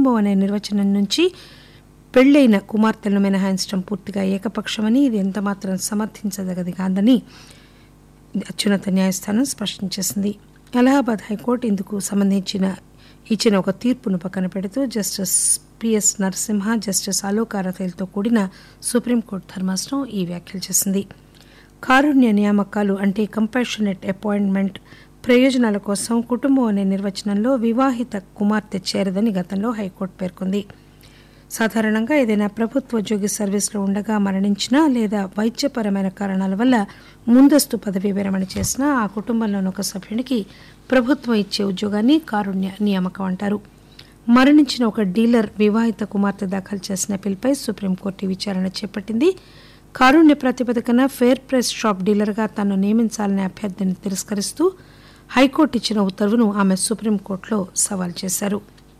కుటుంబం అనే నిర్వచనం నుంచి పెళ్లైన కుమార్తెలను మినహాయించడం పూర్తిగా ఏకపక్షమని ఇది ఎంతమాత్రం సమర్థించదగది కాదని అత్యున్నత న్యాయస్థానం స్పష్టం చేసింది అలహాబాద్ హైకోర్టు ఇందుకు సంబంధించిన ఇచ్చిన ఒక తీర్పును పక్కన పెడుతూ Justice PS Narasimha Justice Alok అరతైలతో కూడిన సుప్రీంకోర్టు ధర్మాసనం ఈ వ్యాఖ్యలు చేసింది కారుణ్య నియామకాలు అంటే కంపాషనెట్ అపాయింట్మెంట్ ప్రయోజనాల కోసం కుటుంబం అనే నిర్వచనంలో వివాహిత కుమార్తె చేరదని గతంలో హైకోర్టు పేర్కొంది సాధారణంగా ఏదైనా ప్రభుత్వ ఉద్యోగి సర్వీసులో ఉండగా మరణించినా లేదా వైద్యపరమైన కారణాల వల్ల ముందస్తు పదవీ విరమణ చేసినా ఆ కుటుంబంలోని ఒక సభ్యునికి ప్రభుత్వం ఇచ్చే ఉద్యోగాన్ని కారుణ్య నియామకం అంటారు మరణించిన ఒక డీలర్ వివాహిత కుమార్తె దాఖలు చేసిన పిల్పై సుప్రీంకోర్టు ఈ విచారణ చేపట్టింది కారుణ్య ప్రాతిపదికన ఫేర్ ప్రైస్ షాప్ డీలర్గా తాను నియమించాలనే అభ్యర్థిని తిరస్కరిస్తూ హైకోర్టు ఇచ్చిన ఉత్తర్వును ఆమె సుప్రీంకోర్టులో సవాల్ చేశారు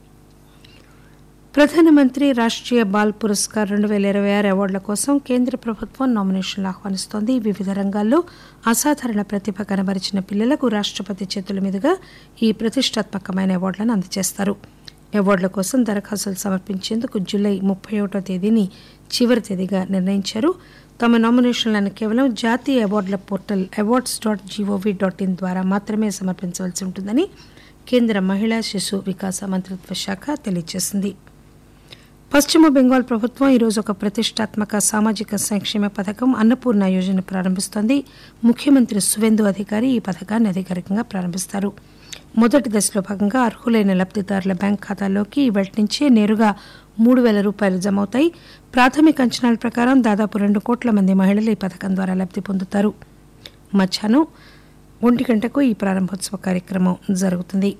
ప్రధానమంత్రి రాష్ట్రీయ బాల్ పురస్కార్ రెండు వేల ఇరవై ఆరు అవార్డుల కోసం కేంద్ర ప్రభుత్వం నామినేషన్లు ఆహ్వానిస్తోంది వివిధ రంగాల్లో అసాధారణ ప్రతిభ కనబరిచిన పిల్లలకు రాష్ట్రపతి చేతుల మీదుగా ఈ ప్రతిష్టాత్మకమైన అవార్డులను అందజేస్తారు అవార్డుల కోసం దరఖాస్తులు సమర్పించేందుకు జూలై ముప్పై ఒకటో తేదీని చివరి తేదీగా నిర్ణయించారు తమ నామినేషన్లను కేవలం జాతీయ అవార్డుల portal awards dot gov dot in ద్వారా మాత్రమే సమర్పించవలసి ఉంటుందని కేంద్ర మహిళా శిశు వికాస మంత్రిత్వ శాఖ తెలియజేసింది పశ్చిమ బెంగాల్ ప్రభుత్వం ఈరోజు ఒక ప్రతిష్టాత్మక సామాజిక సంక్షేమ పథకం అన్నపూర్ణ యోజన ప్రారంభిస్తోంది ముఖ్యమంత్రి సువేందు అధికారి ఈ పథకాన్ని అధికారికంగా ప్రారంభిస్తారు మొదటి దశలో భాగంగా అర్హులైన లబ్దిదారుల బ్యాంక్ ఖాతాల్లోకి ఇవాటి నుంచే నేరుగా మూడు వేల రూపాయలు జమ అవుతాయి ప్రాథమిక అంచనాల ప్రకారం దాదాపు రెండు కోట్ల మంది మహిళలు ఈ పథకం ద్వారా లబ్ది పొందుతారు మధ్యాహ్నం ఒంటి గంటకు ఈ ప్రారంభోత్సవ కార్యక్రమం జరుగుతుంది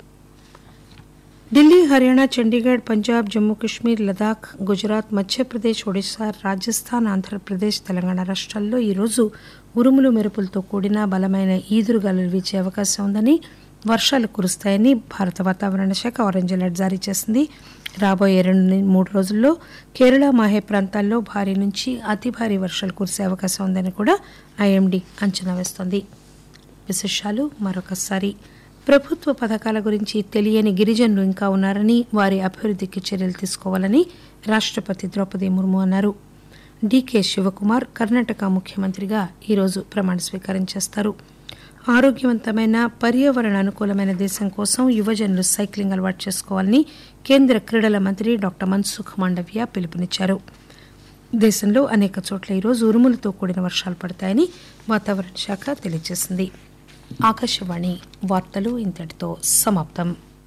ఢిల్లీ హర్యానా చండీగఢ్ పంజాబ్ జమ్మూ కాశ్మీర్ లదాఖ్ గుజరాత్ మధ్యప్రదేశ్ ఒడిశా రాజస్థాన్ ఆంధ్రప్రదేశ్ తెలంగాణ రాష్ట్రాల్లో ఈరోజు ఉరుములు మెరుపులతో కూడిన బలమైన ఈదురుగాలులు వీచే అవకాశం ఉందని వర్షాలు కురుస్తాయని భారత వాతావరణ శాఖ ఆరెంజ్ అలర్ట్ జారీ చేసింది రాబోయే రెండు ని- మూడు రోజుల్లో కేరళ మాహే ప్రాంతాల్లో భారీ నుంచి అతి భారీ వర్షాలు కురిసే అవకాశం ఉందని కూడా ఐఎండీ అంచనా వేస్తోంది విశేషాలు మరొకసారి ప్రభుత్వ పథకాల గురించి తెలియని గిరిజనులు ఇంకా ఉన్నారని వారి అభివృద్ధికి చర్యలు తీసుకోవాలని రాష్ట్రపతి ద్రౌపది ముర్ము అన్నారు డీకే శివకుమార్ కర్ణాటక ముఖ్యమంత్రిగా ఈరోజు ప్రమాణ స్వీకారం చేస్తారు ఆరోగ్యవంతమైన పర్యావరణ అనుకూలమైన దేశం కోసం యువజనులు సైక్లింగ్ అలవాటు చేసుకోవాలని కేంద్ర క్రీడల మంత్రి డాక్టర్ మన్సుఖ్ మాండవ్య పిలుపునిచ్చారు దేశంలో అనేక చోట్ల ఈరోజు ఉరుములతో కూడిన వర్షాలు పడతాయని వాతావరణ శాఖ తెలియజేసింది ఆకాశవాణి వార్తలు ఇంతటితో సమాప్తం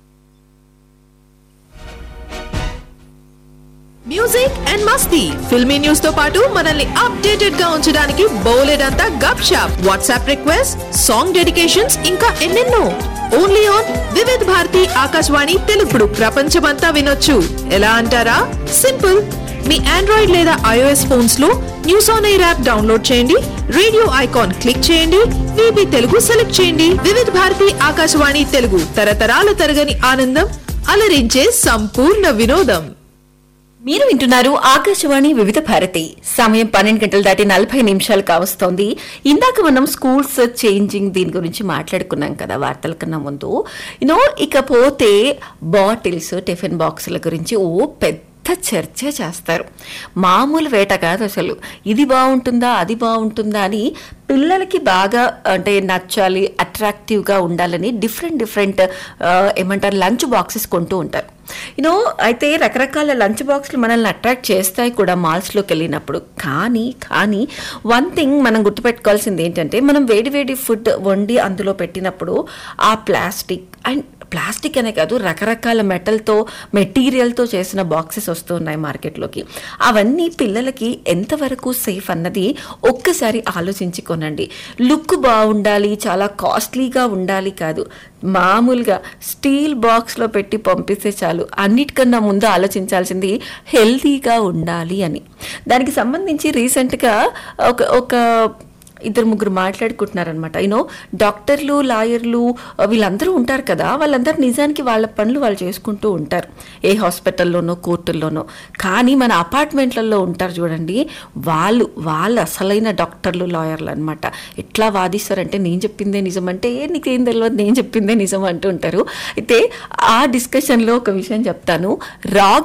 మ్యూజిక్ అండ్ మస్తీ ఫిల్మీ న్యూస్ తో పాటు మనల్ని అప్డేటెడ్ గా ఉంచడానికి బోలెడ్ అంతా గప్ షాప్ వాట్సాప్ రిక్వెస్ట్ సాంగ్ డెడికేషన్స్ ఇంకా ఎన్నెన్నో ఓన్లీ ఆన్ వివిధ్ భారతి ఆకాశవాణి తెలుగుడు ప్రపంచమంతా వినొచ్చు ఎలా అంటారా సింపుల్ మీ ఆండ్రాయిడ్ లేదా ఐఓఎస్ ఫోన్స్ లో news on air app download చేయండి రేడియో ఐకాన్ క్లిక్ చేయండి విబి తెలుగు సెలెక్ట్ చేయండి వివిధ భారతి ఆకాశవాణి తెలుగు తరతరాల తరగని ఆనందం అలరించే సంపూర్ణ వినోదం మీరు వింటున్నారు ఆకాశవాణి వివిధ భారతి సమయం పన్నెండు గంటలు దాటి నలభై నిమిషాలు కావస్తోంది ఇందాక మనం స్కూల్స్ చేంజింగ్ దీని గురించి మాట్లాడుకున్నాం కదా వార్తల కన్నా ముందు యూనో ఇకపోతే బాటిల్స్ టిఫిన్ బాక్సుల గురించి ఓ పెద్ద చర్చ చేస్తారు మామూలు వేట కాదు అసలు ఇది బాగుంటుందా అది బాగుంటుందా అని పిల్లలకి బాగా అంటే నచ్చాలి అట్రాక్టివ్గా ఉండాలని డిఫరెంట్ డిఫరెంట్ ఏమంటారు లంచ్ బాక్సెస్ కొంటూ ఉంటారు యూనో అయితే రకరకాల లంచ్ బాక్స్లు మనల్ని అట్రాక్ట్ చేస్తాయి కూడా మాల్స్లోకి వెళ్ళినప్పుడు కానీ కానీ వన్ థింగ్ మనం గుర్తుపెట్టుకోవాల్సింది ఏంటంటే మనం వేడి వేడి ఫుడ్ వండి అందులో పెట్టినప్పుడు ఆ ప్లాస్టిక్ అండ్ ప్లాస్టిక్ అనే కాదు రకరకాల మెటల్తో మెటీరియల్తో చేసిన బాక్సెస్ వస్తున్నాయి మార్కెట్లోకి అవన్నీ పిల్లలకి ఎంతవరకు సేఫ్ అన్నది ఒక్కసారి ఆలోచించి కొనండి లుక్ బాగుండాలి చాలా కాస్ట్లీగా ఉండాలి కాదు మామూలుగా స్టీల్ బాక్స్లో పెట్టి పంపిస్తే చాలు అన్నిటికన్నా ముందు ఆలోచించాల్సింది హెల్తీగా ఉండాలి అని దానికి సంబంధించి రీసెంట్గా ఒక ఒక ఇద్దరు ముగ్గురు మాట్లాడుకుంటున్నారనమాట యూనో డాక్టర్లు లాయర్లు వీళ్ళందరూ ఉంటారు కదా వాళ్ళందరూ నిజానికి వాళ్ళ పనులు వాళ్ళు చేసుకుంటూ ఉంటారు ఏ హాస్పిటల్లోనో కోర్టుల్లోనో కానీ మన అపార్ట్మెంట్లలో ఉంటారు చూడండి వాళ్ళు వాళ్ళు అసలైన డాక్టర్లు లాయర్లు అనమాట ఎట్లా వాదిస్తారంటే నేను చెప్పిందే నిజం అంటే ఏ నీకేం తెలియదు నేను చెప్పిందే నిజం అంటూ ఉంటారు అయితే ఆ డిస్కషన్లో ఒక విషయం చెప్తాను రా